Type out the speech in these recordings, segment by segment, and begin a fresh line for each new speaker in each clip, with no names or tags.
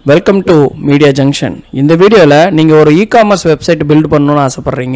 welcome to media junction இந்த வீடியோவில் நீங்கள் ஒரு இ காமர்ஸ் வெப்சைட் பில்ட் பண்ணணும்னு ஆசைப்பட்றீங்க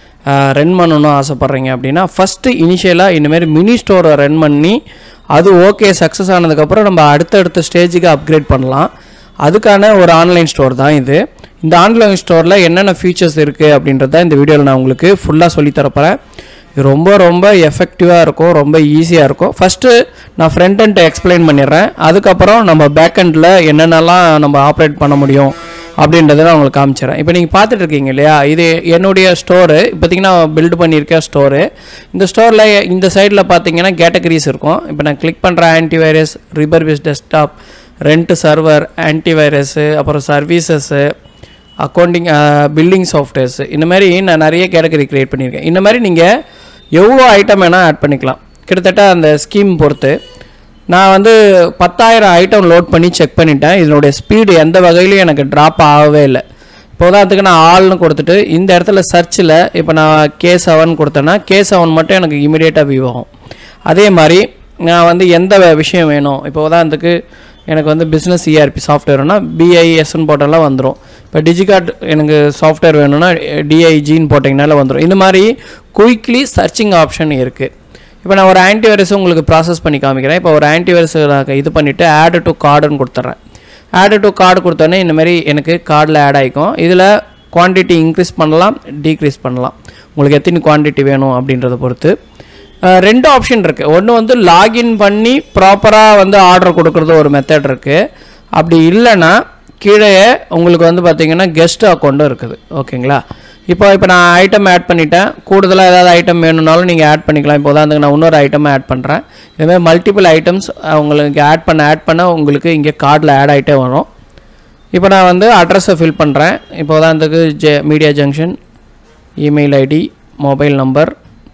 ரன் பண்ணணும்னு ஆசைப்பட்றீங்க அப்படின்னா ஃபஸ்ட்டு இனிஷியலாக இந்தமாரி மினி ஸ்டோரை ரன் பண்ணி அது ஓகே சக்ஸஸ் ஆனதுக்கப்புறம் நம்ம அடுத்தடுத்த ஸ்டேஜுக்கு அப்கிரேட் பண்ணலாம் அதுக்கான ஒரு ஆன்லைன் ஸ்டோர் தான் இது இந்த ஆன்லைன் ஸ்டோரில் என்னென்ன ஃபீச்சர்ஸ் இருக்குது அப்படின்றத இந்த வீடியோவில் நான் உங்களுக்கு ஃபுல்லாக சொல்லித்தரப்போகிறேன் இது ரொம்ப ரொம்ப எஃபெக்டிவாக இருக்கும் ரொம்ப ஈஸியாக இருக்கும் ஃபஸ்ட்டு நான் ஃப்ரண்ட் எண்ட் எக்ஸ்பிளைன் பண்ணிடுறேன் அதுக்கப்புறம் நம்ம பேக் எண்டில் என்னென்னலாம் நம்ம ஆப்ரேட் பண்ண முடியும் அப்படின்றத நான் உங்களுக்கு காமிச்சிடுறேன் இப்போ நீங்கள் பார்த்துட்டு இருக்கீங்க இல்லையா இது என்னுடைய ஸ்டோரு இப்போதைக்கு நான் பில்டு பண்ணியிருக்க ஸ்டோரு இந்த ஸ்டோரில் இந்த சைடில் பார்த்தீங்கன்னா கேட்டகரிஸ் இருக்கும் இப்போ நான் கிளிக் பண்ணுற ஆன்டிவைரஸ் ரிபர்விஸ் டெஸ்க்டாப் ரெண்ட் சர்வர் ஆன்டிவைரஸு அப்புறம் சர்வீசஸ்ஸு அக்கௌண்டிங் பில்டிங் சாஃப்ட்வேர்ஸ் இந்த மாதிரி நான் நிறைய கேட்டகரி க்ரியேட் பண்ணியிருக்கேன் இந்த மாதிரி நீங்கள் எவ்வளோ ஐட்டம் வேணால் ஆட் பண்ணிக்கலாம் கிட்டத்தட்ட அந்த ஸ்கீம் பொறுத்து நான் வந்து பத்தாயிரம் ஐட்டம் லோட் பண்ணி செக் பண்ணிட்டேன் இதனுடைய ஸ்பீடு எந்த வகையிலையும் எனக்கு ட்ராப் ஆகவே இல்லை இப்போ உதாரணத்துக்கு நான் ஆள்னு கொடுத்துட்டு இந்த இடத்துல சர்ச்சில் இப்போ நான் கே செவன் கொடுத்தேன்னா கே செவன் மட்டும் எனக்கு இமீடியட்டாக வியூ ஆகும் அதே மாதிரி நான் வந்து எந்த வே- விஷயம் வேணும் இப்போ உதாரணத்துக்கு எனக்கு வந்து பிஸ்னஸ் இஆர்பி சாஃப்ட்வேர்னா பிஐஎஸ்ன்னு போட்டாலாம் வந்துடும் இப்போ டிஜிகார்ட் எனக்கு சாஃப்ட்வேர் வேணும்னா டிஐஜின்னு போட்டிங்கனால வந்துடும் இந்த மாதிரி குயிக்லி சர்ச்சிங் ஆப்ஷன் இருக்குது இப்போ நான் ஒரு ஆன்டிவைரஸ் உங்களுக்கு ப்ராசஸ் பண்ணி காமிக்கிறேன் இப்போ ஒரு ஆன்டிவைரஸ் நான் இது பண்ணிவிட்டு ஆட் டு கார்டுன்னு கொடுத்துட்றேன் ஆட் டு கார்டு கொடுத்தோன்னே இந்த மாதிரி எனக்கு கார்டில் ஆட் ஆகிக்கும் இதில் குவான்டிட்டி இன்க்ரீஸ் பண்ணலாம் டீக்ரீஸ் பண்ணலாம் உங்களுக்கு எத்தனை குவான்டிட்டி வேணும் அப்படின்றத பொறுத்து அஹ், ரெண்டு ஆப்ஷன் இருக்குது ஒன்று வந்து லாகின் பண்ணி ப்ராப்பராக வந்து ஆர்டர் கொடுக்குறது ஒரு மெத்தட் இருக்குது அப்படி இல்லைன்னா கீழே உங்களுக்கு வந்து பார்த்தீங்கன்னா கெஸ்ட் அக்கௌண்ட்டும் இருக்குது ஓகேங்களா இப்போ இப்போ நான் ஐட்டம் ஆட் பண்ணிட்டேன் கூடுதலாக ஏதாவது ஐட்டம் வேணும்னாலும் நீங்கள் ஆட் பண்ணிக்கலாம் இப்போ உதாரணத்துக்கு நான் இன்னொரு ஐட்டம் ஆட் பண்ணுறேன் இதுமாதிரி மல்டிபிள் ஐட்டம்ஸ் உங்களுக்கு ஆட் பண்ண ஆட் பண்ண உங்களுக்கு இங்கே கார்டில் ஆட் ஆகிட்டே வரும் இப்போ நான் வந்து அட்ரஸை ஃபில் பண்ணுறேன் இப்போ உதாரணத்துக்கு J media junction email ID mobile number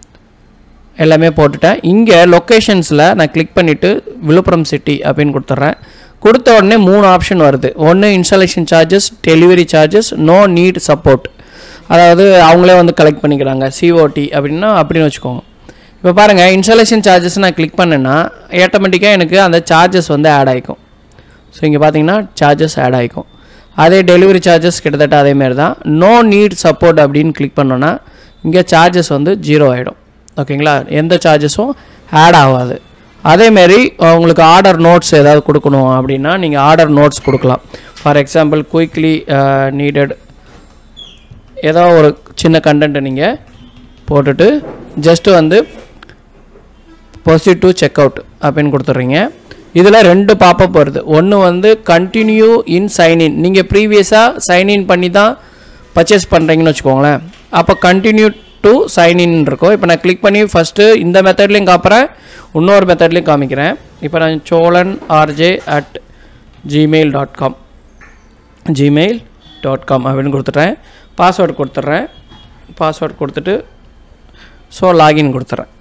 எல்லாமே போட்டுட்டேன் இங்கே லொக்கேஷன்ஸில் நான் கிளிக் பண்ணிவிட்டு விழுப்புரம் சிட்டி அப்படின்னு கொடுத்துட்றேன் கொடுத்த உடனே மூணு ஆப்ஷன் வருது ஒன்று installation charges delivery charges no need support அதாவது அவங்களே வந்து கலெக்ட் பண்ணிக்கிறாங்க சிஓடி அப்படின்னா அப்படின்னு வச்சுக்கோங்க இப்போ பாருங்கள் இன்ஸ்டாலேஷன் சார்ஜஸ் நான் கிளிக் பண்ணேன்னா ஆட்டோமேட்டிக்காக எனக்கு அந்த சார்ஜஸ் வந்து ஆட் ஆகிக்கும் ஸோ இங்கே பார்த்தீங்கன்னா சார்ஜஸ் ஆட் ஆகிக்கும் அதே டெலிவரி சார்ஜஸ் கிட்டத்தட்ட அதேமாரி தான் நோ நீட் சப்போர்ட் அப்படின்னு கிளிக் பண்ணோன்னா இங்கே சார்ஜஸ் வந்து ஜீரோ ஆகிடும் ஓகேங்களா எந்த சார்ஜஸும் ஆட் ஆகாது அதேமாரி உங்களுக்கு ஆர்டர் நோட்ஸ் ஏதாவது கொடுக்கணும் அப்படின்னா நீங்கள் ஆர்டர் நோட்ஸ் கொடுக்கலாம் ஃபார் எக்ஸாம்பிள் குயிக்லி நீடட் ஏதோ ஒரு சின்ன கண்டென்ட்டை நீங்கள் போட்டுட்டு ஜஸ்ட்டு வந்து ப்ரொசீட் டு செக் அவுட் அப்படின்னு கொடுத்துட்றீங்க இதில் ரெண்டு பாப்பப் வருது ஒன்று வந்து கண்டினியூ இன் சைன்இன் நீங்கள் ப்ரீவியஸாக சைன்இன் பண்ணி தான் பர்ச்சேஸ் பண்ணுறீங்கன்னு வச்சுக்கோங்களேன் அப்போ கண்டினியூ டு சைன்இன் இருக்கும் இப்போ நான் கிளிக் பண்ணி ஃபஸ்ட்டு இந்த மெத்தட்லேயும் காப்புறேன் இன்னொரு மெத்தட்லேயும் காமிக்கிறேன் இப்போ நான் Cholan RJ at Gmail dot com Gmail dot com அப்படின்னு கொடுத்துட்றேன் பாஸ்வேர்டு கொடுத்துட்றேன் பாஸ்வேர்டு கொடுத்துட்டு ஸோ லாகின் கொடுத்துட்றேன்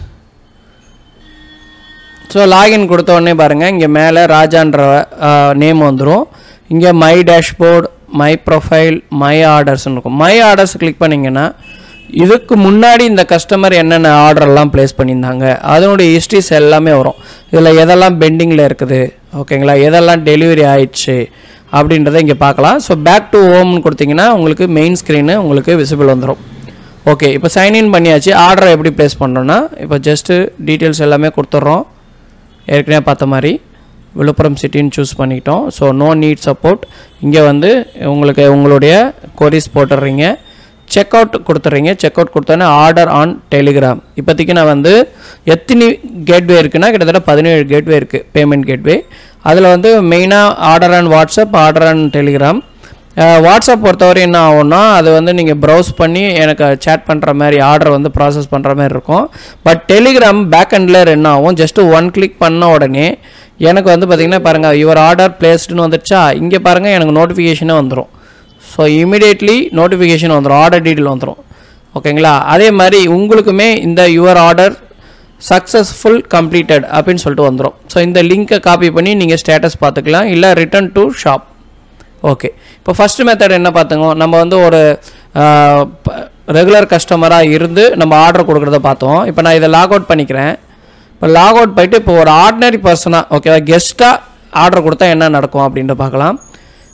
ஸோ லாகின் கொடுத்த உடனே பாருங்கள் இங்கே மேலே ராஜான்ற நேம் வந்துடும் இங்கே my dashboard my profile my ஆர்டர்ஸ்னு இருக்கும் மை ஆர்டர்ஸ் கிளிக் பண்ணிங்கன்னா இதுக்கு முன்னாடி இந்த கஸ்டமர் என்னென்ன ஆர்டர்லாம் ப்ளேஸ் பண்ணியிருந்தாங்க அதனுடைய ஹிஸ்ட்ரிஸ் எல்லாமே வரும் இதில் எதெல்லாம் பெண்டிங்கில் இருக்குது ஓகேங்களா எதெல்லாம் டெலிவரி ஆயிடுச்சு அப்படின்றத இங்கே பார்க்கலாம் ஸோ பேக் டு ஹோம்னு கொடுத்தீங்கன்னா உங்களுக்கு மெயின் ஸ்க்ரீனு உங்களுக்கு விசிபிள் வந்துடும் ஓகே இப்போ சைன்இன் பண்ணியாச்சு ஆர்டரை எப்படி ப்ளேஸ் பண்ணுறோன்னா இப்போ ஜஸ்ட்டு டீட்டெயில்ஸ் எல்லாமே கொடுத்துட்றோம் ஏற்கனவே பார்த்த மாதிரி விழுப்புரம் சிட்டின்னு சூஸ் பண்ணிக்கிட்டோம் ஸோ நோ நீட் சப்போர்ட் இங்கே வந்து உங்களுக்கு உங்களுடைய கொரிஸ் போட்டுடுறீங்க செக் அவுட் கொடுத்துட்றீங்க செக் அவுட் கொடுத்தோன்னே ஆர்டர் ஆன் டெலிகிராம் இப்போதைக்கு நான் வந்து எத்தனை கேட்வே இருக்குன்னா கிட்டத்தட்ட பதினேழு கேட்வே இருக்குது பேமெண்ட் கேட்வே அதில் வந்து மெயினாக order on WhatsApp order on Telegram WhatsApp பொறுத்தவரை என்ன ஆகும்னா அது வந்து நீங்கள் ப்ரௌஸ் பண்ணி எனக்கு சேட் பண்ணுற மாதிரி ஆர்டர் வந்து ப்ராசஸ் பண்ணுற மாதிரி இருக்கும் பட் டெலிகிராம் பேக் எண்டில் என்ன ஆகும் ஜஸ்ட்டு ஒன் கிளிக் பண்ண உடனே எனக்கு வந்து பார்த்திங்கன்னா பாருங்கள் யுவர் ஆர்டர் பிளேஸ்டுன்னு வந்துடுச்சா இங்கே பாருங்கள் எனக்கு நோட்டிஃபிகேஷனே வந்துடும் ஸோ இமிடியேட்லி நோட்டிஃபிகேஷன் வந்துடும் ஆர்டர் டீட்டெயில் வந்துடும் ஓகேங்களா அதே மாதிரி உங்களுக்குமே இந்த யுவர் ஆர்டர் சக்ஸஸ்ஃபுல் கம்ப்ளீட்டட் அப்படின்னு சொல்லிட்டு வந்துடும் ஸோ இந்த லிங்க்கை காப்பி பண்ணி நீங்கள் ஸ்டேட்டஸ் பார்த்துக்கலாம் இல்லை ரிட்டர்ன் டு ஷாப் ஓகே இப்போ ஃபஸ்ட்டு மெத்தட் என்ன பார்த்துங்க நம்ம வந்து ஒரு ரெகுலர் கஸ்டமராக இருந்து நம்ம ஆர்டர் கொடுக்குறத பார்த்தோம் இப்போ நான் இதை லாக் அவுட் பண்ணிக்கிறேன் இப்போ லாக் அவுட் பண்ணிட்டு இப்போ ஒரு ஆர்டினரி பர்சனாக ஓகேவா கெஸ்ட்டாக ஆர்டர் கொடுத்தா என்ன நடக்கும் அப்படின்ட்டு பார்க்கலாம்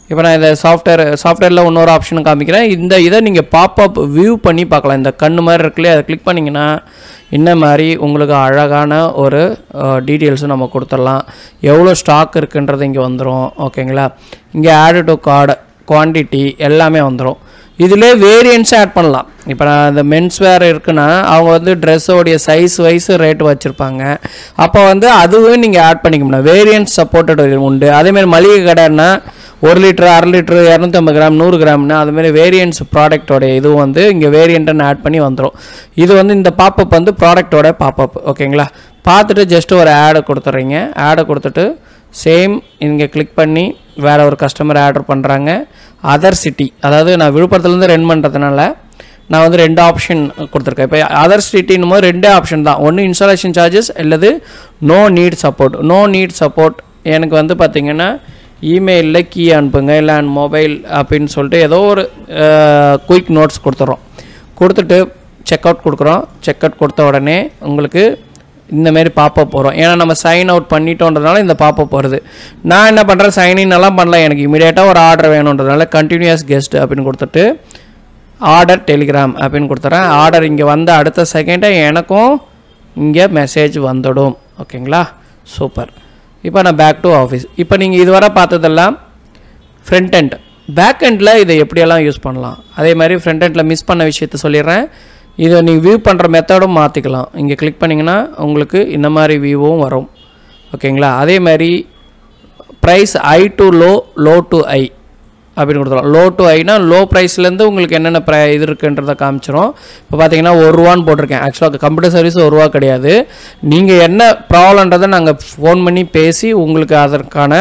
இப்போ நான் இந்த சாஃப்ட்வேர் சாஃப்ட்வேரில் இன்னொரு ஆப்ஷன் காமிக்கிறேன் இந்த இதை நீங்கள் பாப்அப் வியூ பண்ணி பார்க்கலாம் இந்த கண்ணு மாதிரி இருக்குல்லையே அதை கிளிக் பண்ணிங்கன்னா இந்த மாதிரி உங்களுக்கு அழகான ஒரு டீட்டெயில்ஸும் நம்ம கொடுத்துடலாம் எவ்வளோ ஸ்டாக் இருக்குன்றது இங்கே வந்துடும் ஓகேங்களா இங்கே ஆடு டு கார்டு குவான்டிட்டி எல்லாமே வந்துடும் இதிலே வேரியன்ஸும் ஆட் பண்ணலாம் இப்போ நான் இந்த மென்ஸ் வேர் இருக்குன்னா அவங்க வந்து ட்ரெஸ்ஸோடைய சைஸ் வைஸ் ரேட் வச்சுருப்பாங்க அப்போ வந்து அதுவும் நீங்கள் ஆட் பண்ணிக்க முடியும் வேரியன்ஸ் சப்போர்ட்டட் உண்டு அதேமாதிரி மளிகை கடைன்னா ஒரு லிட்டர் அரை லிட்டர் இரநூத்தம்பது கிராம் நூறு கிராம்னா அதுமாரி வேரியன்ஸ் ப்ராடக்டோடைய இது வந்து இங்கே வேரியண்ட்டுன்னு ஆட் பண்ணி வந்துடும் இது வந்து இந்த பாப்பப் வந்து ப்ராடக்டோட பாப்பப் ஓகேங்களா பார்த்துட்டு ஜஸ்ட் ஒரு ஆடை கொடுத்துட்றீங்க ஆடை கொடுத்துட்டு சேம் இங்கே கிளிக் பண்ணி வேறு ஒரு கஸ்டமர் ஆர்டர் பண்ணுறாங்க அதர் சிட்டி அதாவது நான் விழுப்புரத்துலேருந்து ரென் பண்ணுறதுனால நான் வந்து ரெண்டு ஆப்ஷன் கொடுத்துருக்கேன் இப்போ அதர் சிட்டின்னும் போது ரெண்டே ஆப்ஷன் தான் ஒன்று இன்ஸ்டாலேஷன் சார்ஜஸ் அல்லது no need support no need support எனக்கு வந்து பார்த்திங்கன்னா இமெயிலில் கீ அனுப்புங்க இல்லை மொபைல் அப்படின்னு சொல்லிட்டு ஏதோ ஒரு குயிக் நோட்ஸ் கொடுத்துட்றோம் கொடுத்துட்டு செக் அவுட் கொடுக்குறோம் செக் அவுட் கொடுத்த உடனே உங்களுக்கு இந்தமாரி பாப்பப் வரும் ஏன்னா நம்ம சைன் அவுட் பண்ணிட்டோன்றதுனால இந்த பாப்பப் வருது நான் என்ன பண்ணுறேன் சைன்இன் எல்லாம் பண்ணல எனக்கு இமீடியட்டாக ஒரு ஆர்டர் வேணுன்றதுனால கண்டினியூஸ் கெஸ்ட் அப்படின்னு கொடுத்துட்டு ஆர்டர் டெலிகிராம் அப்படின்னு கொடுத்துறேன் ஆர்டர் இங்கே வந்த அடுத்த செகண்டே எனக்கும் இங்கே மெசேஜ் வந்துடும் ஓகேங்களா சூப்பர் இப்போ நான் பேக் டு ஆஃபீஸ் இப்போ நீங்கள் இதுவரை பார்த்ததெல்லாம் ஃப்ரண்ட் end பேக் எண்டில் இதை எப்படியெல்லாம் யூஸ் பண்ணலாம் அதே மாதிரி ஃப்ரண்ட் எண்டில் மிஸ் பண்ண விஷயத்த சொல்லிடுறேன் இதை நீங்கள் வியூ பண்ணுற மெத்தடும் மாற்றிக்கலாம் இங்கே கிளிக் பண்ணிங்கன்னா உங்களுக்கு இந்த மாதிரி வியூவும் வரும் ஓகேங்களா அதே மாதிரி price high to low low to high அப்படின்னு கொடுத்துருவோம் லோ டு ஐனா லோ ப்ரைஸ்லேருந்து உங்களுக்கு என்னென்ன ப்ரை இது இருக்குன்றதை காமிச்சிரும் இப்போ பார்த்தீங்கன்னா ஒரு ரூபான்னு போட்டிருக்கேன் ஆக்சுவலாக கம்ப்யூட்டர் சர்வீஸ் ஒரு ரூபா கிடையாது நீங்கள் என்ன ப்ராப்ளன்றதை நாங்கள் ஃபோன் பண்ணி பேசி உங்களுக்கு அதற்கான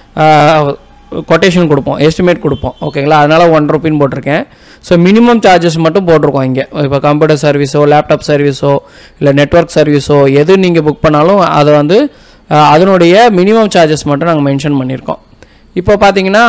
கொட்டேஷன் கொடுப்போம் எஸ்டிமேட் கொடுப்போம் ஓகேங்களா அதனால் ஒன் ருப்பின்னு போட்டிருக்கேன் ஸோ மினிமம் சார்ஜஸ் மட்டும் போட்டிருக்கோம் இங்கே இப்போ கம்ப்யூட்டர் சர்வீஸோ லேப்டாப் சர்வீஸோ இல்லை நெட்ஒர்க் சர்வீஸோ எது நீங்கள் புக் பண்ணாலும் அதை வந்து அஹ், அதனுடைய மினிமம் சார்ஜஸ் மட்டும் நாங்கள் மென்ஷன் பண்ணியிருக்கோம் இப்போ பார்த்தீங்கன்னா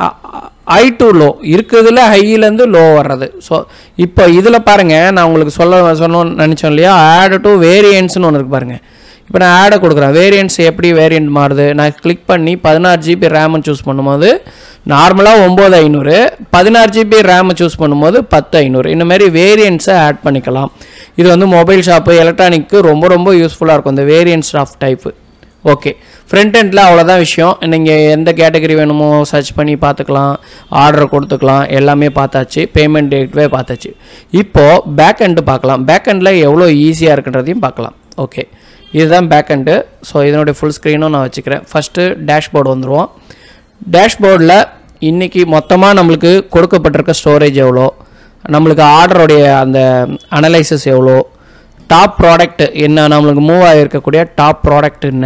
ஐ டு லோ இருக்கிறதுல ஹையிலேருந்து லோ வர்றது ஸோ இப்போ இதில் பாருங்கள் நான் உங்களுக்கு சொல்ல சொல்லணும்னு நினச்சோம் இல்லையா ஆட் டு வேரியன்ஸ்னு ஒன்று இருக்கு பாருங்கள் இப்போ நான் ஆடை கொடுக்குறேன் வேரியன்ஸ் எப்படி வேரியன்ட் மாறுது நான் கிளிக் பண்ணி பதினாறு ஜிபி ரேம்னு சூஸ் பண்ணும்போது நார்மலாக ஒம்பது ஐநூறு பதினாறு ஜிபி ரேமை சூஸ் பண்ணும்போது பத்து ஐநூறு இந்த மாதிரி வேரியன்ஸை ஆட் பண்ணிக்கலாம் இது வந்து மொபைல் ஷாப்பு எலக்ட்ரானிக்கு ரொம்ப ரொம்ப யூஸ்ஃபுல்லாக இருக்கும் இந்த variants of type okay front எண்டில் அவ்வளோதான் விஷயம் நீங்கள் எந்த கேட்டகரி வேணுமோ சர்ச் பண்ணி பார்த்துக்கலாம் ஆர்டர் கொடுத்துக்கலாம் எல்லாமே பார்த்தாச்சு பேமெண்ட் டேட்வே பார்த்தாச்சு இப்போது பேக் எண்டு பார்க்கலாம் பேக் எண்டில் எவ்வளோ ஈஸியாக இருக்குன்றதையும் பார்க்கலாம் ஓகே இதுதான் பேக் எண்டு ஸோ இதனுடைய ஃபுல் ஸ்க்ரீனும் நான் வச்சுக்கிறேன் ஃபஸ்ட்டு டேஷ்போர்டு வந்துடுவோம் டேஷ்போர்டில் இன்றைக்கி மொத்தமாக நம்மளுக்கு கொடுக்கப்பட்டிருக்க ஸ்டோரேஜ் எவ்வளோ நம்மளுக்கு ஆர்டருடைய அந்த அனலைசிஸ் எவ்வளோ டாப் ப்ராடக்ட் என்ன நம்மளுக்கு மூவ் ஆகிருக்கக்கூடிய டாப் ப்ராடக்ட் என்ன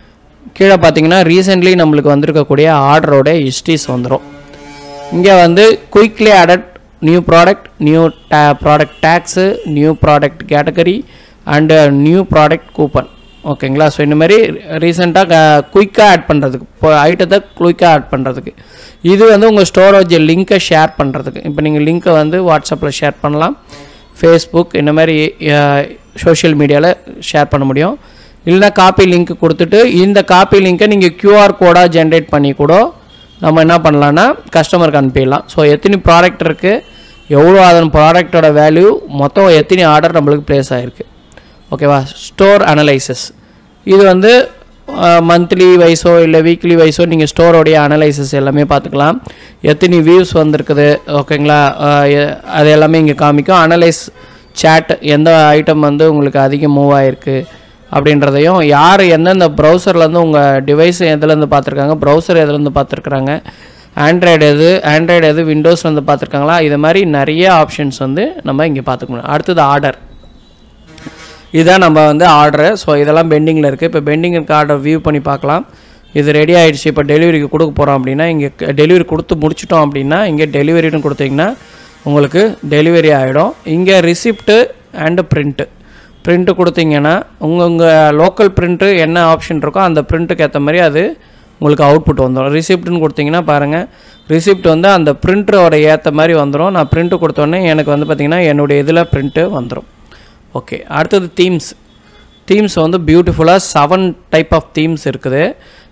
கீழே பார்த்தீங்கன்னா ரீசெண்ட்லி நம்மளுக்கு வந்திருக்கக்கூடிய ஆர்டரோட ஹிஸ்ட்ரிஸ் வந்துடும் இங்கே வந்து quickly added new product new day product tax new product category and new product coupon ஓகேங்களா ஸோ இந்த மாதிரி ரீசெண்டாக குயிக்காக ஆட் பண்ணுறதுக்கு இப்போ ஐட்டத்தை குயிக்காக ஆட் பண்ணுறதுக்கு இது வந்து உங்கள் ஸ்டோரேஜ் லிங்க்கை ஷேர் பண்ணுறதுக்கு இப்போ நீங்கள் லிங்க்கை வந்து வாட்ஸ்அப்பில் ஷேர் பண்ணலாம் ஃபேஸ்புக் இந்த மாதிரி சோஷியல் மீடியாவில் ஷேர் பண்ண முடியும் இல்லைனா காப்பி லிங்க் கொடுத்துட்டு இந்த காப்பி லிங்க்கை நீங்கள் கியூஆர் கோடாக ஜென்ரேட் பண்ணி கூட நம்ம என்ன பண்ணலான்னா கஸ்டமருக்கு அனுப்பிடலாம் ஸோ எத்தனை ப்ராடக்ட் இருக்குது எவ்வளோ அதன் ப்ராடக்டோட வேல்யூ மொத்தம் எத்தனை ஆர்டர் நம்மளுக்கு ப்ளேஸ் ஆகிருக்கு ஓகேவா ஸ்டோர் அனலைசிஸ் இது வந்து மந்த்லி வைஸோ இல்லை வீக்லி வைஸோ நீங்கள் ஸ்டோரோடைய அனலைசிஸ் எல்லாமே பார்த்துக்கலாம் எத்தனை வியூஸ் வந்திருக்குது ஓகேங்களா அஹ் எ- அது எல்லாமே இங்கே காமிக்கும் அனலைஸ் chat எந்த ஐட்டம் வந்து உங்களுக்கு அதிகம் மூவ் ஆகிருக்கு அப்படின்றதையும் யார் எந்தெந்த ப்ரௌசர்லேருந்து உங்கள் டிவைஸ் எதுலேருந்து பார்த்துருக்காங்க ப்ரௌசர் எதுலேருந்து பார்த்துருக்குறாங்க ஆண்ட்ராய்டு எது ஆண்ட்ராய்டு எது விண்டோஸ்லேருந்து பார்த்துருக்காங்களா இது மாதிரி நிறைய ஆப்ஷன்ஸ் வந்து நம்ம இங்கே பார்த்துக்க முடியும் அடுத்தது ஆர்டர் இதுதான் நம்ம வந்து ஆர்டரு ஸோ இதெல்லாம் பெண்டிங்கில் இருக்குது இப்போ பெண்டிங் இருக்க ஆர்டர் வியூ பண்ணி பார்க்கலாம் இது ரெடி ஆயிடுச்சு இப்போ டெலிவரிக்கு கொடுக்க போகிறோம் அப்படின்னா இங்கே டெலிவரி கொடுத்து முடிச்சிட்டோம் அப்படின்னா இங்கே டெலிவரின்னு கொடுத்தீங்கன்னா உங்களுக்கு டெலிவரி ஆகிடும் இங்கே ரிசிப்ட்டு அண்டு பிரிண்ட்டு பிரிண்ட்டு கொடுத்தீங்கன்னா உங்கள் உங்கள் லோக்கல் பிரிண்ட்டு என்ன ஆப்ஷன் இருக்கோ அந்த பிரிண்ட்டுக்கு ஏற்ற மாதிரி அது உங்களுக்கு அவுட்புட் வந்துடும் ரிசிப்ட்னு கொடுத்தீங்கன்னா பாருங்கள் ரிசிப்ட் வந்து அந்த பிரிண்டரோட ஏற்ற மாதிரி வந்துடும் நான் பிரிண்ட்டு கொடுத்தோன்னே எனக்கு வந்து பார்த்திங்கன்னா என்னுடைய இதில் பிரிண்ட்டு வந்துடும் ஓகே அடுத்தது தீம்ஸ் தீம்ஸ் வந்து பியூட்டிஃபுல்லாக செவன் டைப் ஆஃப் தீம்ஸ் இருக்குது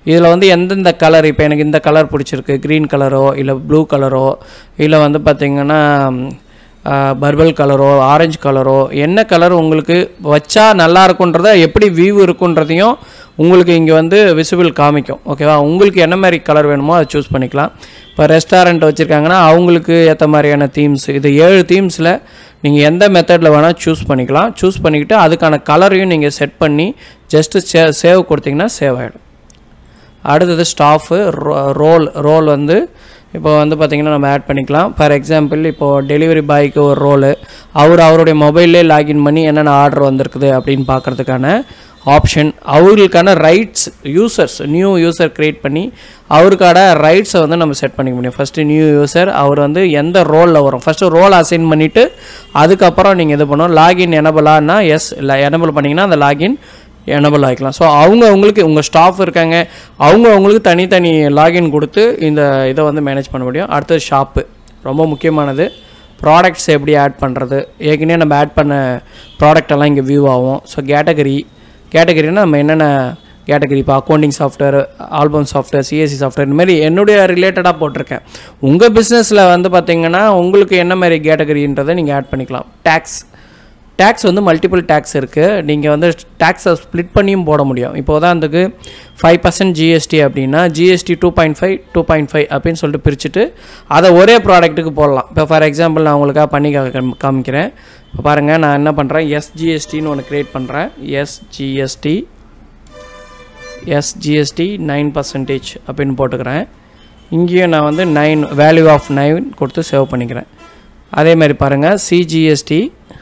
இதில் வந்து எந்தெந்த கலர் இப்போ எனக்கு இந்த கலர் பிடிச்சிருக்கு க்ரீன் கலரோ இல்லை ப்ளூ கலரோ இல்லை வந்து பார்த்திங்கன்னா பர்பிள் கலரோ ஆரஞ்சு கலரோ என்ன கலர் உங்களுக்கு வச்சா நல்லா இருக்குன்றத எப்படி வியூ இருக்குன்றதையும் உங்களுக்கு இங்கே வந்து விசிபிள் காமிக்கும் ஓகேவா உங்களுக்கு என்ன மாதிரி கலர் வேணுமோ அதை சூஸ் பண்ணிக்கலாம் இப்போ ரெஸ்டாரண்ட் வச்சுருக்காங்கன்னா அவங்களுக்கு ஏற்ற மாதிரியான தீம்ஸ் இது ஏழு தீம்ஸில் நீங்கள் எந்த மெத்தடில் வேணால் சூஸ் பண்ணிக்கலாம் சூஸ் பண்ணிக்கிட்டு அதுக்கான கலரையும் நீங்கள் செட் பண்ணி ஜஸ்ட்டு சே சேவ் கொடுத்தீங்கன்னா சேவ் ஆகிடும் அடுத்தது ஸ்டாஃபு ரோல் ரோல் வந்து இப்போ வந்து பார்த்திங்கன்னா நம்ம ஆட் பண்ணிக்கலாம் ஃபார் எக்ஸாம்பிள் இப்போது டெலிவரி பாய்க்கு ஒரு ரோலு அவர் அவருடைய மொபைல்லே லாகின் பண்ணி என்னென்ன ஆர்டர் வந்திருக்குது அப்படின்னு பார்க்குறதுக்கான ஆப்ஷன் அவர்களுக்கான rights users new user create பண்ணி அவருக்கான ரைட்ஸை வந்து நம்ம செட் பண்ணிக்க முடியும் ஃபஸ்ட்டு நியூ யூசர் அவர் வந்து எந்த ரோலில் வரும் ஃபஸ்ட்டு ரோல் அசைன் பண்ணிவிட்டு அதுக்கப்புறம் நீங்கள் இது பண்ணணும் லாகின் எனபிளான்னா எஸ் இல்லை எனபிள் பண்ணிங்கன்னா அந்த லாகின் எனபிள் ஆகிக்கலாம் ஸோ அவங்க அவங்களுக்கு உங்கள் ஸ்டாஃப் இருக்காங்க அவங்க அவங்களுக்கு தனித்தனி லாகின் கொடுத்து இந்த இதை வந்து மேனேஜ் பண்ண முடியும் அடுத்தது ஷாப்பு ரொம்ப முக்கியமானது ப்ராடக்ட்ஸ் எப்படி ஆட் பண்ணுறது ஏற்கனவே நம்ம ஆட் பண்ண ப்ராடக்ட் எல்லாம் இங்கே வியூ ஆகும் ஸோ கேட்டகரி கேட்டகரினா நம்ம என்னென்ன கேட்டகரி இப்போ accounting software album software CSC software இந்த மாதிரி என்னுடைய ரிலேட்டடாக போட்டிருக்கேன் உங்கள் பிஸ்னஸில் வந்து பார்த்தீங்கன்னா உங்களுக்கு என்ன மாதிரி கேட்டகரின்றதை நீங்கள் ஆட் பண்ணிக்கலாம் டேக்ஸ் டேக்ஸ் வந்து மல்டிபிள் டேக்ஸ் இருக்குது நீங்கள் வந்து டேக்ஸை ஸ்ப்ளிட் பண்ணியும் போட முடியும் இப்போ உதாரணத்துக்கு ஃபைவ் பர்சன்ட் ஜிஎஸ்டி அப்படின்னா GST two point five two point five அப்படின்னு சொல்லிட்டு பிரிச்சுட்டு அதை ஒரே ப்ராடக்ட்டுக்கு போடலாம் இப்போ ஃபார் எக்ஸாம்பிள் நான் உங்களுக்காக பண்ணி கா- காமிக்கிறேன் இப்போ பாருங்கள் நான் என்ன பண்ணுறேன் எஸ்ஜிஎஸ்டின்னு ஒன்று க்ரியேட் பண்ணுறேன் எஸ்ஜிஎஸ்டி எஸ்ஜிஎஸ்டி நைன் பர்சன்டேஜ் அப்படின்னு போட்டுக்கிறேன் இங்கேயும் நான் வந்து நைன் வேல்யூ ஆஃப் நைன் கொடுத்து சேவ் பண்ணிக்கிறேன் அதே மாதிரி பாருங்கள் சிஜிஎஸ்டி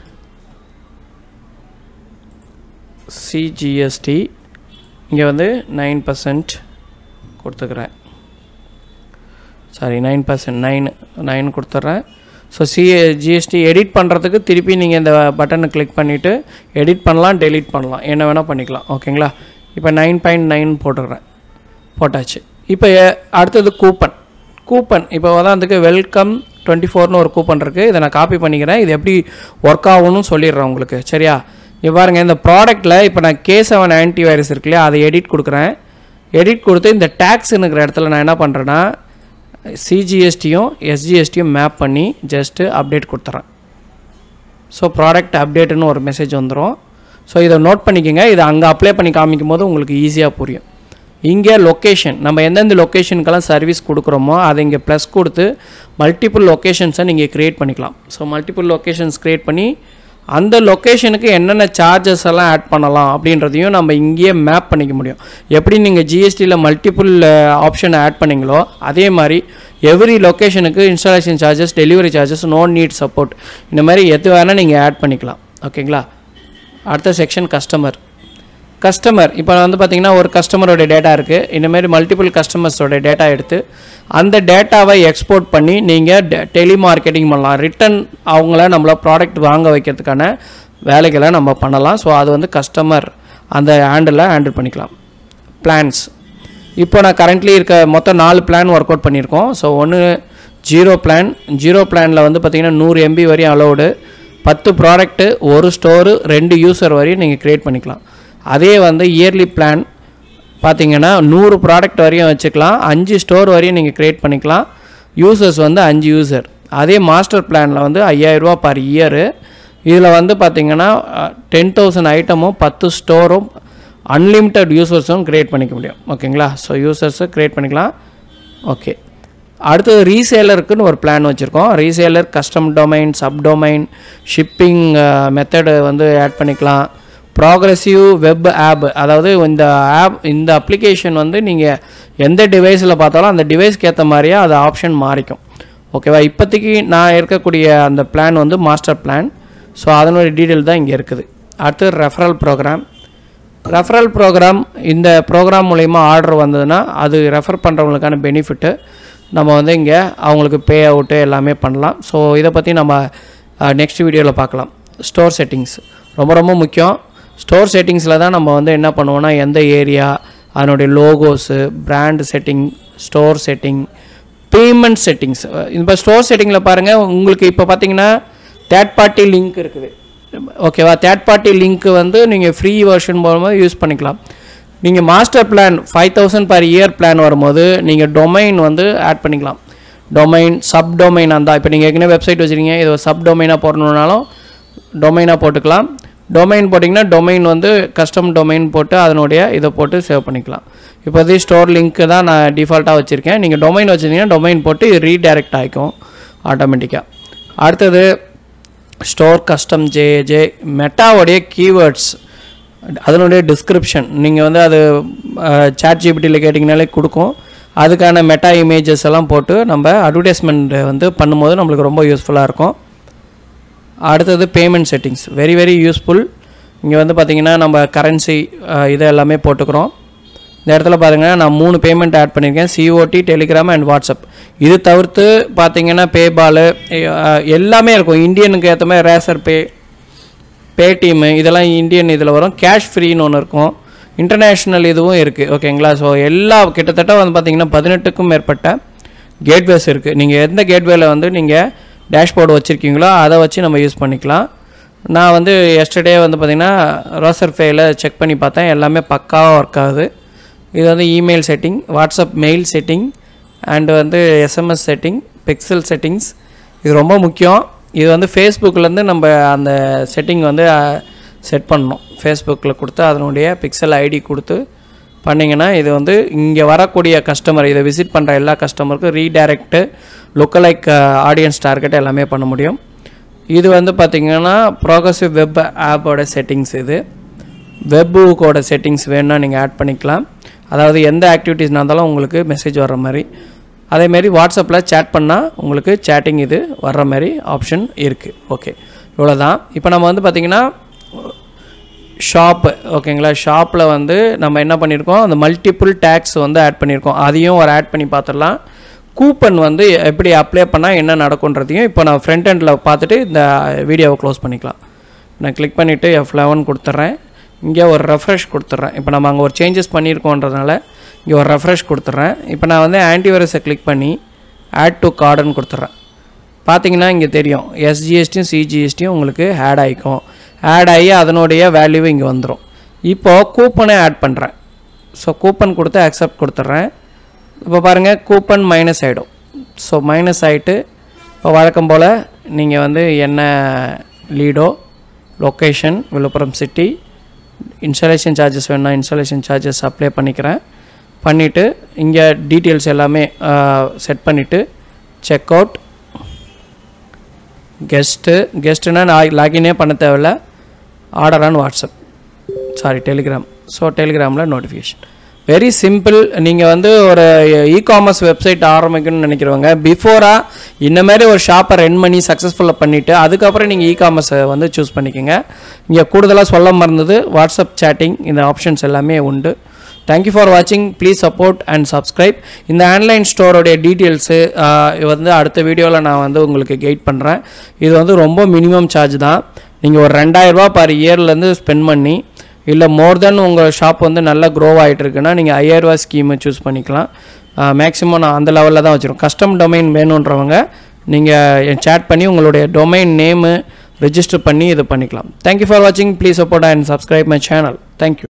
சிஜிஎஸ்டி இங்கே வந்து நைன் பர்சன்ட் கொடுத்துக்கிறேன் sorry nine percent nine nine கொடுத்துட்றேன் ஸோ சி ஜிஎஸ்டி எடிட் பண்ணுறதுக்கு திருப்பி நீங்கள் இந்த பட்டனை கிளிக் பண்ணிவிட்டு எடிட் பண்ணலாம் டெலீட் பண்ணலாம் என்ன வேணால் பண்ணிக்கலாம் ஓகேங்களா இப்போ நைன் பாயிண்ட் நைன் போட்டுக்கிறேன் போட்டாச்சு இப்போ எ- அடுத்தது கூப்பன் கூப்பன் இப்போ உதாரணத்துக்கு வெல்கம் டுவெண்ட்டி ஃபோர்னு ஒரு கூப்பன் இருக்குது இதை நான் காப்பி பண்ணிக்கிறேன் இது எப்படி ஒர்க் ஆகும்னு சொல்லிடுறேன் உங்களுக்கு சரியா இப்போ பாருங்கள் இந்த ப்ராடக்ட்டில் இப்போ நான் கே செவன் ஆன்டி வைரஸ் இருக்கு இல்லையா அதை எடிட் கொடுக்குறேன் எடிட் கொடுத்து இந்த டேக்ஸ்னுங்கிற இடத்துல நான் என்ன பண்ணுறேன்னா சிஜிஎஸ்டியும் எஸ்ஜிஎஸ்டியும் மேப் பண்ணி ஜஸ்ட்டு அப்டேட் கொடுத்துறேன் ஸோ ப்ராடக்ட் அப்டேட்டுன்னு ஒரு மெசேஜ் வந்துடும் ஸோ இதை நோட் பண்ணிக்கோங்க இதை அங்கே அப்ளை பண்ணி காமிக்கும் போது உங்களுக்கு ஈஸியாக புரியும் இங்கே லொக்கேஷன் நம்ம எந்தெந்த லொக்கேஷனுக்கெல்லாம் சர்வீஸ் கொடுக்குறோமோ அதை இங்கே ப்ளஸ் கொடுத்து மல்டிபிள் லொக்கேஷன்ஸை நீங்கள் க்ரியேட் பண்ணிக்கலாம் ஸோ மல்டிபிள் லொக்கேஷன்ஸ் க்ரியேட் பண்ணி அந்த லொக்கேஷனுக்கு என்னென்ன சார்ஜஸ் எல்லாம் ஆட் பண்ணலாம் அப்படின்றதையும் நம்ம இங்கேயே மேப் பண்ணிக்க முடியும் எப்படி நீங்கள் ஜிஎஸ்டியில் மல்டிபிள் ஆப்ஷன் ஆட் பண்ணீங்களோ அதே மாதிரி எவ்ரி லொக்கேஷனுக்கு installation charges delivery charges no need support இந்த மாதிரி எது வேணால் நீங்கள் ஆட் பண்ணிக்கலாம் ஓகேங்களா அடுத்த செக்ஷன் கஸ்டமர் கஸ்டமர் இப்போ வந்து பார்த்தீங்கன்னா ஒரு கஸ்டமரோட டேட்டா இருக்குது இந்தமாரி மல்டிபிள் கஸ்டமர்ஸோட டேட்டா எடுத்து அந்த டேட்டாவை எக்ஸ்போர்ட் பண்ணி நீங்கள் டெலிமார்க்கெட்டிங் பண்ணலாம் ரிட்டன் அவங்கள நம்மள ப்ராடக்ட் வாங்க வைக்கிறதுக்கான வேலைகளை நம்ம பண்ணலாம் ஸோ அது வந்து கஸ்டமர் அந்த ஹேண்டில் ஹேண்டில் பண்ணிக்கலாம் பிளான்ஸ் இப்போ நான் கரண்ட்லி இருக்க மொத்தம் நாலு பிளான் ஒர்க் அவுட் பண்ணியிருக்கோம் ஸோ ஒன்று ஜீரோ பிளான் ஜீரோ பிளானில் வந்து பார்த்தீங்கன்னா நூறு எம்பி வரையும் அலோடு பத்து ப்ராடக்ட்டு ஒரு ஸ்டோரு ரெண்டு யூசர் வரையும் நீங்கள் க்ரியேட் பண்ணிக்கலாம் அதே வந்து இயர்லி பிளான் பார்த்தீங்கன்னா நூறு ப்ராடக்ட் வரையும் வச்சுக்கலாம் அஞ்சு ஸ்டோர் வரையும் நீங்கள் க்ரியேட் பண்ணிக்கலாம் யூசர்ஸ் வந்து அஞ்சு யூசர் அதே மாஸ்டர் பிளானில் வந்து ஐயாயிரரூபா பர் இயரு இதில் வந்து பார்த்தீங்கன்னா டென் தௌசண்ட் ஐட்டமும் பத்து ஸ்டோரும் அன்லிமிட்டெட் யூசர்ஸும் க்ரியேட் பண்ணிக்க முடியும் ஓகேங்களா ஸோ யூசர்ஸை க்ரியேட் பண்ணிக்கலாம் ஓகே அடுத்தது ரீசேலருக்குன்னு ஒரு பிளான் வச்சுருக்கோம் reseller custom domain sub domain shipping method வந்து ஆட் பண்ணிக்கலாம் ப்ராக்ரஸிவ் வெப் ஆப் அதாவது இந்த ஆப் இந்த அப்ளிகேஷன் வந்து நீங்கள் எந்த டிவைஸில் பார்த்தாலும் அந்த டிவைஸ்க்கு ஏற்ற மாதிரியே அது ஆப்ஷன் மாறிக்கும் ஓகேவா இப்போதைக்கு நான் இருக்கக்கூடிய அந்த பிளான் வந்து மாஸ்டர் பிளான் ஸோ அதனுடைய டீட்டெயில் தான் இங்கே இருக்குது அடுத்து ரெஃபரல் ப்ரோக்ராம் ரெஃபரல் ப்ரோக்ராம் இந்த ப்ரோக்ராம் மூலயமா ஆர்டர் வந்ததுன்னா அது ரெஃபர் பண்ணுறவங்களுக்கான பெனிஃபிட்டு நம்ம வந்து இங்கே அவங்களுக்கு பே அவுட்டு எல்லாமே பண்ணலாம் ஸோ இதை பற்றி நம்ம நெக்ஸ்ட் வீடியோவில் பார்க்கலாம் ஸ்டோர் செட்டிங்ஸ் ரொம்ப ரொம்ப முக்கியம் ஸ்டோர் செட்டிங்ஸில் தான் நம்ம வந்து என்ன பண்ணுவோம்னா எந்த ஏரியா அதனுடைய logos brand setting store setting payment settings இப்போ ஸ்டோர் செட்டிங்கில் பாருங்கள் உங்களுக்கு இப்போ பார்த்தீங்கன்னா தேர்ட் பார்ட்டி லிங்க் இருக்குது ஓகேவா தேர்ட் பார்ட்டி லிங்க் வந்து நீங்கள் ஃப்ரீ வெர்ஷன் போகும்போது யூஸ் பண்ணிக்கலாம் நீங்கள் master plan five thousand per year plan வரும்போது நீங்கள் டொமைன் வந்து ஆட் பண்ணிக்கலாம் டொமைன் சப் டொமைன் அந்த இப்போ நீங்கள் ஏற்கனவே வெப்சைட் வச்சுருக்கீங்க இது ஒரு சப் டொமைனாக போடணுன்னாலும் டொமைனாக போட்டுக்கலாம் டொமைன் போட்டிங்கன்னா டொமைன் வந்து கஸ்டம் டொமைன் போட்டு அதனுடைய இதை போட்டு சேவ் பண்ணிக்கலாம் இப்போதைக்கு ஸ்டோர் லிங்க்கு தான் நான் டிஃபால்ட்டாக வச்சுருக்கேன் நீங்கள் டொமைன் வச்சுருந்தீங்கன்னா டொமைன் போட்டு ரீடைரக்ட் ஆகிக்கும் ஆட்டோமேட்டிக்காக அடுத்தது ஸ்டோர் கஸ்டம் ஜேஜே மெட்டாவுடைய கீவேர்ட்ஸ் அதனுடைய டிஸ்கிரிப்ஷன் நீங்கள் வந்து அது சாட் ஜிபிடியில் கேட்டிங்கனாலே கொடுக்கும் அதுக்கான மெட்டா இமேஜஸ் எல்லாம் போட்டு நம்ம அட்வர்டைஸ்மெண்ட் வந்து பண்ணும்போது நம்மளுக்கு ரொம்ப யூஸ்ஃபுல்லாக இருக்கும் அடுத்தது payment settings very very useful இங்கே வந்து பார்த்திங்கன்னா நம்ம கரன்சி இது எல்லாமே போட்டுக்கிறோம் இந்த இடத்துல பாருங்கள் நான் மூணு பேமெண்ட் ஆட் பண்ணியிருக்கேன் சிஓடி டெலிகிராம் அண்ட் வாட்ஸ்அப் இது தவிர்த்து பார்த்தீங்கன்னா பேபால் எல்லாமே இருக்கும் இந்தியனுக்கு ஏற்ற மாதிரி ரேசர் பே பேடிஎம்மு இதெல்லாம் இந்தியன் இதில் வரும் கேஷ் ஃப்ரீன்னு ஒன்று இருக்கும் இன்டர்நேஷ்னல் இதுவும் இருக்குது ஓகேங்களா ஸோ எல்லா கிட்டத்தட்ட வந்து பார்த்திங்கன்னா பதினெட்டுக்கும் மேற்பட்ட கேட்வேஸ் இருக்குது நீங்கள் எந்த கேட்வேல வந்து நீங்கள் டேஷ்போர்டு வச்சுருக்கீங்களோ அதை வச்சு நம்ம யூஸ் பண்ணிக்கலாம் நான் வந்து எஸ்டர்டே வந்து பார்த்திங்கன்னா ரோசர் ஃபேயில் செக் பண்ணி பார்த்தேன் எல்லாமே பக்காவாக ஒர்க் ஆகுது இது வந்து email setting WhatsApp mail setting and வந்து எஸ்எம்எஸ் செட்டிங் பிக்சல் செட்டிங்ஸ் இது ரொம்ப முக்கியம் இது வந்து ஃபேஸ்புக்லேருந்து நம்ம அந்த செட்டிங் வந்து செட் பண்ணணும் ஃபேஸ்புக்கில் கொடுத்து அதனுடைய பிக்சல் ஐடி கொடுத்து பண்ணிங்கன்னா இது வந்து இங்கே வரக்கூடிய கஸ்டமர் இதை விசிட் பண்ணுற எல்லா கஸ்டமருக்கும் ரீடைரக்ட்டு லுக்கலைக் ஆடியன்ஸ் டார்கெட் எல்லாமே பண்ண முடியும் இது வந்து பார்த்திங்கன்னா ப்ரோக்ரஸிவ் வெப் ஆப்போட செட்டிங்ஸ் இது வெப்புக்கோட செட்டிங்ஸ் வேணும்னா நீங்கள் ஆட் பண்ணிக்கலாம் அதாவது எந்த ஆக்டிவிட்டீஸ் நடந்தாலும் உங்களுக்கு மெசேஜ் வர்ற மாதிரி அதேமாரி வாட்ஸ்அப்பில் சேட் பண்ணால் உங்களுக்கு சேட்டிங் இது வர்ற மாதிரி ஆப்ஷன் இருக்குது ஓகே இவ்வளோ தான் இப்போ நம்ம வந்து பார்த்திங்கன்னா ஷாப்பு ஓகேங்களா ஷாப்பில் வந்து நம்ம என்ன பண்ணியிருக்கோம் அந்த மல்டிப்புள் டேக்ஸ் வந்து ஆட் பண்ணியிருக்கோம் அதையும் ஒரு ஆட் பண்ணி பார்த்துடலாம் கூப்பன் வந்து எப்படி அப்ளை பண்ணால் என்ன நடக்குன்றதையும் இப்போ நான் ஃப்ரண்ட் எண்டில் பார்த்துட்டு இந்த வீடியோவை க்ளோஸ் பண்ணிக்கலாம் நான் கிளிக் பண்ணிவிட்டு எஃப் லெவன் கொடுத்துட்றேன் இங்கே ஒரு ரெஃப்ரெஷ் கொடுத்துட்றேன் இப்போ நம்ம அங்கே ஒரு சேஞ்சஸ் பண்ணியிருக்கோன்றதுனால இங்கே ஒரு ரெஃப்ரெஷ் கொடுத்துட்றேன் இப்போ நான் வந்து ஆன்டிவைரஸை கிளிக் பண்ணி ஆட் டு கார்டுன்னு கொடுத்துட்றேன் பார்த்தீங்கன்னா இங்கே தெரியும் எஸ்ஜிஎஸ்டியும் சிஜிஎஸ்டியும் உங்களுக்கு ஆட் ஆகிக்கும் ஆட் ஆகி அதனுடைய வேல்யூ இங்கே வந்துடும் இப்போது கூப்பனை ஆட் பண்ணுறேன் ஸோ கூப்பன் கொடுத்து அக்செப்ட் கொடுத்துட்றேன் இப்போ பாருங்கள் கூப்பன் மைனஸ் ஆகிடும் ஸோ மைனஸ் ஆகிட்டு இப்போ வழக்கம் போல் நீங்கள் வந்து என்ன லீடோ location Villupuram city installation charges வேணும்னா இன்ஸ்டாலேஷன் சார்ஜஸ் அப்ளை பண்ணிக்கிறேன் பண்ணிவிட்டு இங்கே டீட்டெயில்ஸ் எல்லாமே செட் பண்ணிவிட்டு செக் அவுட் கெஸ்ட்டு கெஸ்ட்டுனா நான் லாகினே பண்ண தேவையில்ல order on WhatsApp sorry Telegram so டெலிகிராமில் நோட்டிஃபிகேஷன் வெரி சிம்பிள் நீங்கள் வந்து ஒரு இ காமர்ஸ் வெப்சைட் ஆரம்பிக்கணும்னு நினைக்கிறவங்க பிஃபோராக இந்த மாதிரி ஒரு ஷாப்பை ரன் பண்ணி சக்ஸஸ்ஃபுல்லாக பண்ணிவிட்டு அதுக்கப்புறம் நீங்கள் இ காமர்ஸை வந்து சூஸ் பண்ணிக்கோங்க இங்கே கூடுதலாக சொல்ல மறந்தது வாட்ஸ்அப் சேட்டிங் இந்த ஆப்ஷன்ஸ் எல்லாமே உண்டு தேங்க்யூ ஃபார் வாட்சிங் ப்ளீஸ் சப்போர்ட் அண்ட் சப்ஸ்கிரைப் இந்த ஆன்லைன் ஸ்டோரோடைய டீட்டெயில்ஸு வந்து அடுத்த வீடியோவில் நான் வந்து உங்களுக்கு கைட் பண்ணுறேன் இது வந்து ரொம்ப மினிமம் சார்ஜ் தான் நீங்கள் ஒரு ரெண்டாயிரரூபா பர் இயர்லேருந்து ஸ்பெண்ட் பண்ணி இல்லை மோர் தென் உங்கள் ஷாப் வந்து நல்லா க்ரோ ஆகிட்டு இருக்குன்னா நீங்கள் ஐயாயிரரூபா ஸ்கீமை சூஸ் பண்ணிக்கலாம் மேக்ஸிமம் நான் அந்த லெவலில் தான் வச்சுருக்கோம் கஸ்டம் டொமைன் வேணுன்றவங்க நீங்கள் சேட் பண்ணி உங்களுடைய டொமைன் நேமு ரெஜிஸ்டர் பண்ணி இது பண்ணிக்கலாம் தேங்க்யூ ஃபார் வாட்சிங் please support and subscribe my channel thank you